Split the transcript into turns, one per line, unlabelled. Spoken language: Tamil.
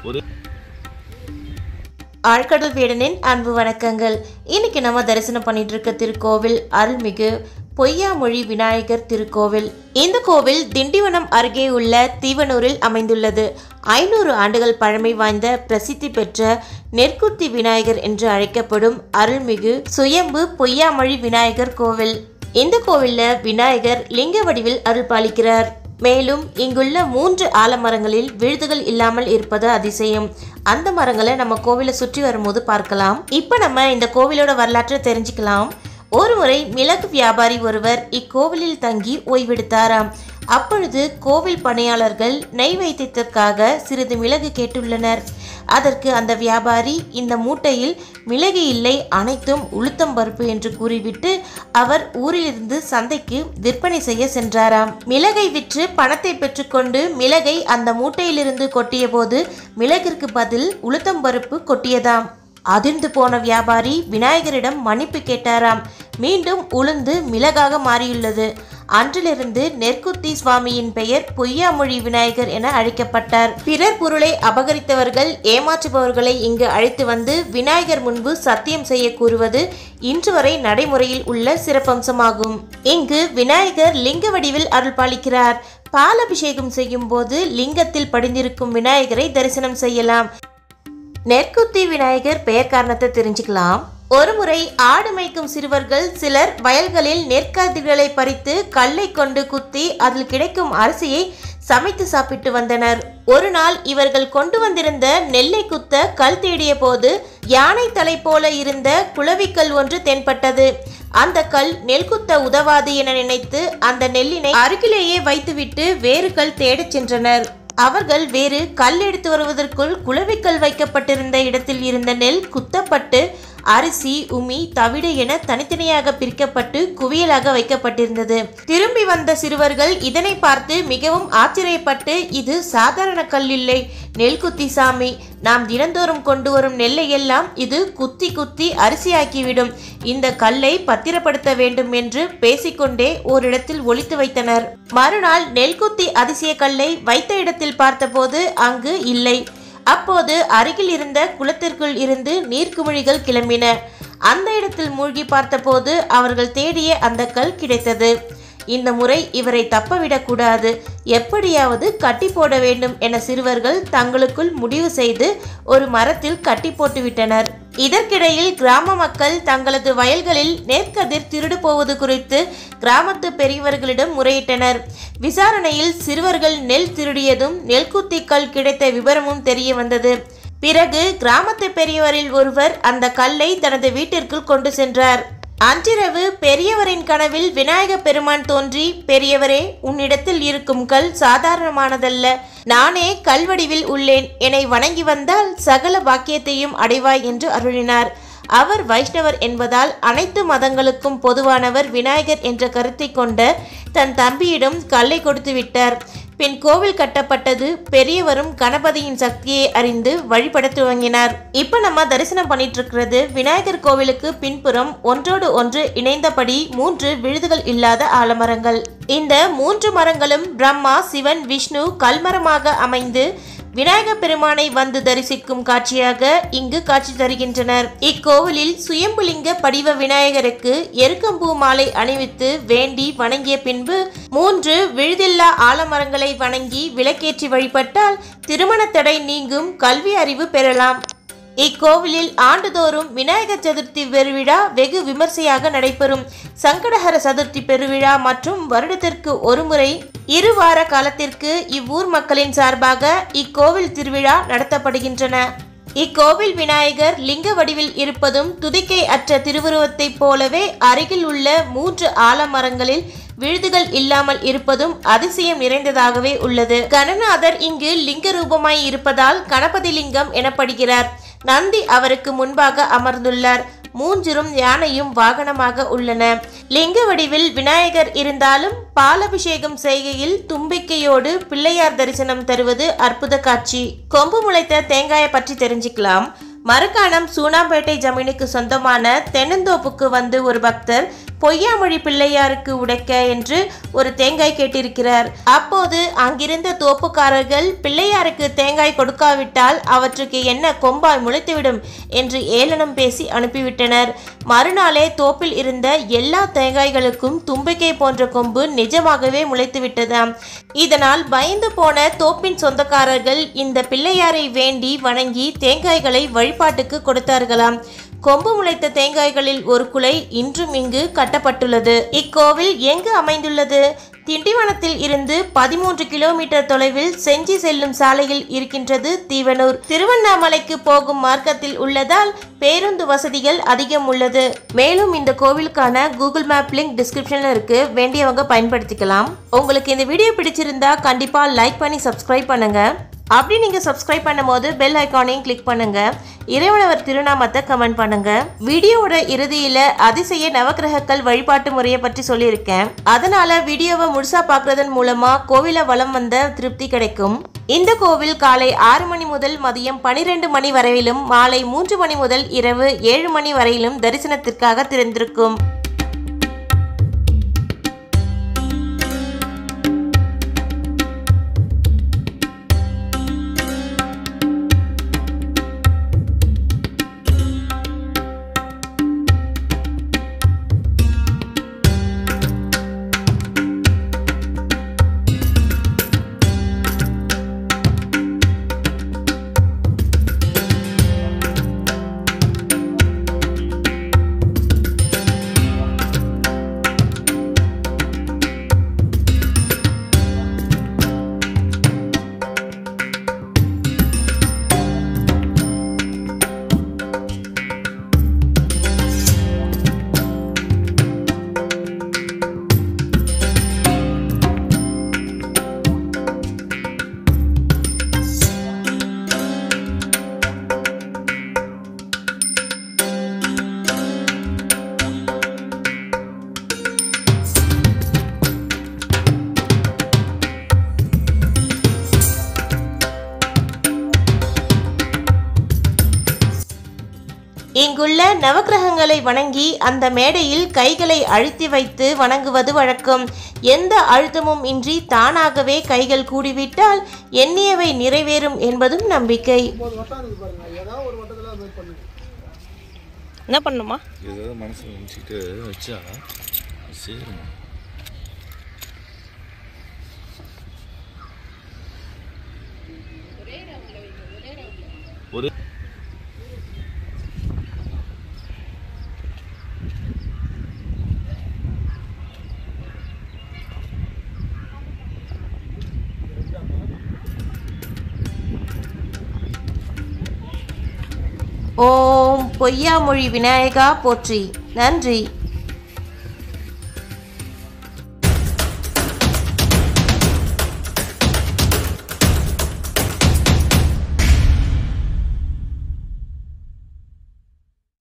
ஒரு
ஆழ்கடல் வீடனின் அன்பு வணக்கங்கள் இன்னைக்கு நம்ம தரிசனம் பண்ணிட்டு இருக்க திருக்கோவில் அருள்மிகு பொய்யாமொழி விநாயகர் திருக்கோவில் இந்த கோவில் திண்டிவனம் அருகே உள்ள தீவனூரில் அமைந்துள்ளது ஐநூறு ஆண்டுகள் பழமை வாய்ந்த பிரசித்தி பெற்ற நெற்குத்தி விநாயகர் என்று அழைக்கப்படும் அருள்மிகு சுயம்பு பொய்யாமொழி விநாயகர் கோவில் இந்த கோவில்ல விநாயகர் லிங்க வடிவில் அருள் பாலிக்கிறார் மேலும் இங்குள்ள மூன்று ஆலமரங்களில் விழுதுகள் இல்லாமல் இருப்பது அதிசயம் அந்த மரங்களை நம்ம கோவிலை சுற்றி வரும்போது பார்க்கலாம் இப்போ நம்ம இந்த கோவிலோட வரலாற்றை தெரிஞ்சுக்கலாம் ஒருமுறை மிளகு வியாபாரி ஒருவர் இக்கோவிலில் தங்கி ஓய்வெடுத்தாராம் அப்பொழுது கோவில் பணியாளர்கள் நெய்வேத்தியத்திற்காக சிறிது மிளகு கேட்டுள்ளனர் அதற்கு அந்த வியாபாரி இந்த மூட்டையில் மிளகு இல்லை அனைத்தும் உளுத்தம் பருப்பு என்று கூறிவிட்டு அவர் ஊரிலிருந்து சந்தைக்கு விற்பனை செய்ய சென்றாராம் மிளகை விற்று பணத்தை பெற்றுக்கொண்டு மிளகை அந்த மூட்டையிலிருந்து கொட்டியபோது மிளகிற்கு பதில் உளுத்தம் பருப்பு கொட்டியதாம் அதிர்ந்து போன வியாபாரி விநாயகரிடம் மன்னிப்பு கேட்டாராம் மீண்டும் உளுந்து மிளகாக மாறியுள்ளது அன்றிலிருந்து நெற்குத்தி சுவாமியின் பெயர் பொய்யாமொழி விநாயகர் என அழைக்கப்பட்டார் பிறர் பொருளை அபகரித்தவர்கள் ஏமாற்றுபவர்களை இங்கு அழைத்து வந்து விநாயகர் முன்பு சத்தியம் செய்ய கூறுவது இன்று வரை நடைமுறையில் உள்ள சிறப்பம்சமாகும் இங்கு விநாயகர் லிங்க வடிவில் அருள் பாலிக்கிறார் பாலபிஷேகம் செய்யும் போது லிங்கத்தில் படிந்திருக்கும் விநாயகரை தரிசனம் செய்யலாம் நெற்குத்தி விநாயகர் பெயர் காரணத்தை தெரிஞ்சுக்கலாம் ஒருமுறை ஆடு மேய்க்கும் சிறுவர்கள் சிலர் வயல்களில் நெற்கதிர்களை பறித்து கல்லை கொண்டு குத்தி அதில் கிடைக்கும் அரிசியை சமைத்து சாப்பிட்டு வந்தனர் ஒரு நாள் இவர்கள் கொண்டு வந்திருந்த நெல்லை குத்த கல் தேடிய போது யானை தலை போல இருந்த குளவிக்கல் ஒன்று தென்பட்டது அந்த கல் நெல் குத்த உதவாது என நினைத்து அந்த நெல்லினை அருகிலேயே வைத்துவிட்டு வேறு கல் தேடச் சென்றனர் அவர்கள் வேறு கல் எடுத்து வருவதற்குள் குளவிக்கல் வைக்கப்பட்டிருந்த இடத்தில் இருந்த நெல் குத்தப்பட்டு அரிசி உமி தவிடு என தனித்தனியாக பிரிக்கப்பட்டு குவியலாக வைக்கப்பட்டிருந்தது திரும்பி வந்த சிறுவர்கள் இதனை பார்த்து மிகவும் ஆச்சரியப்பட்டு இது சாதாரண கல் இல்லை நெல் குத்தி சாமி நாம் தினந்தோறும் கொண்டு வரும் நெல்லை எல்லாம் இது குத்தி குத்தி அரிசியாக்கிவிடும் இந்த கல்லை பத்திரப்படுத்த வேண்டும் என்று பேசிக்கொண்டே ஓரிடத்தில் ஒளித்து வைத்தனர் மறுநாள் நெல் குத்தி அதிசய கல்லை வைத்த இடத்தில் பார்த்தபோது அங்கு இல்லை அப்போது அருகில் இருந்த குளத்திற்குள் இருந்து நீர்க்குமிழிகள் கிளம்பின அந்த இடத்தில் மூழ்கி பார்த்தபோது அவர்கள் தேடிய அந்த கல் கிடைத்தது இந்த முறை இவரை தப்பவிடக்கூடாது எப்படியாவது கட்டி போட வேண்டும் என சிறுவர்கள் தங்களுக்குள் முடிவு செய்து ஒரு மரத்தில் கட்டி போட்டுவிட்டனர் இதற்கிடையில் கிராம மக்கள் தங்களது வயல்களில் நெற்கதிர் திருடு போவது குறித்து கிராமத்து பெரியவர்களிடம் முறையிட்டனர் விசாரணையில் சிறுவர்கள் நெல் திருடியதும் நெல் குத்திக்கல் கிடைத்த விவரமும் தெரிய வந்தது பிறகு கிராமத்து பெரியவரில் ஒருவர் அந்த கல்லை தனது வீட்டிற்குள் கொண்டு சென்றார் அன்றிரவு பெரியவரின் கனவில் விநாயக பெருமான் தோன்றி பெரியவரே உன்னிடத்தில் இருக்கும் கல் சாதாரணமானதல்ல நானே கல்வடிவில் உள்ளேன் என்னை வணங்கி வந்தால் சகல பாக்கியத்தையும் அடைவாய் என்று அருளினார் அவர் வைஷ்ணவர் என்பதால் அனைத்து மதங்களுக்கும் பொதுவானவர் விநாயகர் என்ற கருத்தை கொண்ட தன் தம்பியிடம் கல்லை கொடுத்து விட்டார் பின் கோவில் கட்டப்பட்டது பெரியவரும் கணபதியின் சக்தியை அறிந்து வழிபட துவங்கினார் இப்போ நம்ம தரிசனம் பண்ணிட்டு இருக்கிறது விநாயகர் கோவிலுக்கு பின்புறம் ஒன்றோடு ஒன்று இணைந்தபடி மூன்று விழுதுகள் இல்லாத ஆலமரங்கள் இந்த மூன்று மரங்களும் பிரம்மா சிவன் விஷ்ணு கல்மரமாக அமைந்து விநாயக பெருமானை வந்து தரிசிக்கும் காட்சியாக இங்கு காட்சி தருகின்றனர் இக்கோவிலில் சுயம்புலிங்க படிவ விநாயகருக்கு எருக்கம்பூ மாலை அணிவித்து வேண்டி வணங்கிய பின்பு மூன்று விழுதில்லா ஆலமரங்களை வணங்கி விளக்கேற்றி வழிபட்டால் திருமண தடை நீங்கும் கல்வி அறிவு பெறலாம் இக்கோவிலில் ஆண்டுதோறும் விநாயகர் சதுர்த்தி பெருவிழா வெகு விமர்சையாக நடைபெறும் சங்கடஹர சதுர்த்தி பெருவிழா மற்றும் வருடத்திற்கு ஒருமுறை இரு வார காலத்திற்கு இவ்வூர் மக்களின் சார்பாக இக்கோவில் திருவிழா நடத்தப்படுகின்றன இக்கோவில் விநாயகர் லிங்க வடிவில் இருப்பதும் துதிக்கை அற்ற திருவுருவத்தைப் போலவே அருகில் உள்ள மூன்று ஆலமரங்களில் விழுதுகள் இல்லாமல் இருப்பதும் அதிசயம் நிறைந்ததாகவே உள்ளது கணநாதர் இங்கு லிங்க ரூபமாய் இருப்பதால் கணபதி லிங்கம் எனப்படுகிறார் நந்தி அவருக்கு முன்பாக அமர்ந்துள்ளார் மூன்றிரும் யானையும் வாகனமாக உள்ளன லிங்க வடிவில் விநாயகர் இருந்தாலும் பாலபிஷேகம் செய்கையில் தும்பிக்கையோடு பிள்ளையார் தரிசனம் தருவது அற்புத காட்சி கொம்பு முளைத்த தேங்காயை பற்றி தெரிஞ்சுக்கலாம் மரக்காணம் சூனாம்பேட்டை ஜமீனுக்கு சொந்தமான தென்னந்தோப்புக்கு வந்து ஒரு பக்தர் பொய்யாமொழி பிள்ளையாருக்கு உடைக்க என்று ஒரு தேங்காய் கேட்டிருக்கிறார் அப்போது அங்கிருந்த தோப்புக்காரர்கள் பிள்ளையாருக்கு தேங்காய் கொடுக்காவிட்டால் அவற்றுக்கு என்ன கொம்பாய் முளைத்துவிடும் என்று ஏளனம் பேசி அனுப்பிவிட்டனர் மறுநாளே தோப்பில் இருந்த எல்லா தேங்காய்களுக்கும் தும்பிக்கை போன்ற கொம்பு நிஜமாகவே முளைத்து விட்டதாம் இதனால் பயந்து போன தோப்பின் சொந்தக்காரர்கள் இந்த பிள்ளையாரை வேண்டி வணங்கி தேங்காய்களை வழிபாட்டுக்கு கொடுத்தார்களாம் கொம்பு முளைத்த தேங்காய்களில் ஒரு குலை இன்றும் இங்கு கட்டப்பட்டுள்ளது இக்கோவில் எங்கு அமைந்துள்ளது திண்டிவனத்தில் இருந்து பதிமூன்று கிலோமீட்டர் தொலைவில் செஞ்சி செல்லும் சாலையில் இருக்கின்றது தீவனூர் திருவண்ணாமலைக்கு போகும் மார்க்கத்தில் உள்ளதால் பேருந்து வசதிகள் அதிகம் உள்ளது மேலும் இந்த கோவிலுக்கான கூகுள் மேப் லிங்க் டிஸ்கிரிப்ஷன்ல இருக்கு வேண்டியவங்க பயன்படுத்திக்கலாம் உங்களுக்கு இந்த வீடியோ பிடிச்சிருந்தா கண்டிப்பா லைக் பண்ணி சப்ஸ்கிரைப் பண்ணுங்க அப்படி நீங்க சப்ஸ்கிரைப் பண்ணும்போது பெல் ஐக்கானையும் கிளிக் பண்ணுங்க இறைவனவர் திருநாமத்தை கமெண்ட் பண்ணுங்க வீடியோவோட இறுதியில அதிசய நவக்கிரகங்கள் வழிபாட்டு முறையை பற்றி சொல்லியிருக்கேன் அதனால வீடியோவை முழுசா பார்க்கறதன் மூலமா கோவில வலம் வந்த திருப்தி கிடைக்கும் இந்த கோவில் காலை ஆறு மணி முதல் மதியம் பனிரெண்டு மணி வரையிலும் மாலை மூன்று மணி முதல் இரவு ஏழு மணி வரையிலும் தரிசனத்திற்காக திறந்திருக்கும் இங்குள்ள நவக்கிரகங்களை வணங்கி அந்த மேடையில் கைகளை அழுத்தி வைத்து வணங்குவது வழக்கம் எந்த அழுத்தமும் இன்றி தானாகவே கைகள் கூடிவிட்டால் எண்ணியவை நிறைவேறும் என்பதும் நம்பிக்கை
ஒன்பது வட்டம் இருக்கு பாருங்க ஏதாவது ஒரு வட்டத்தில் அது மாதிரி பண்ணுங்க
என்ன பண்ணுமா
ஏதாவது மனசில் நினச்சிக்கிட்டு வச்சா சேரும் ஒரு
ஓம் பொய்யாமொழி விநாயகா போற்றி நன்றி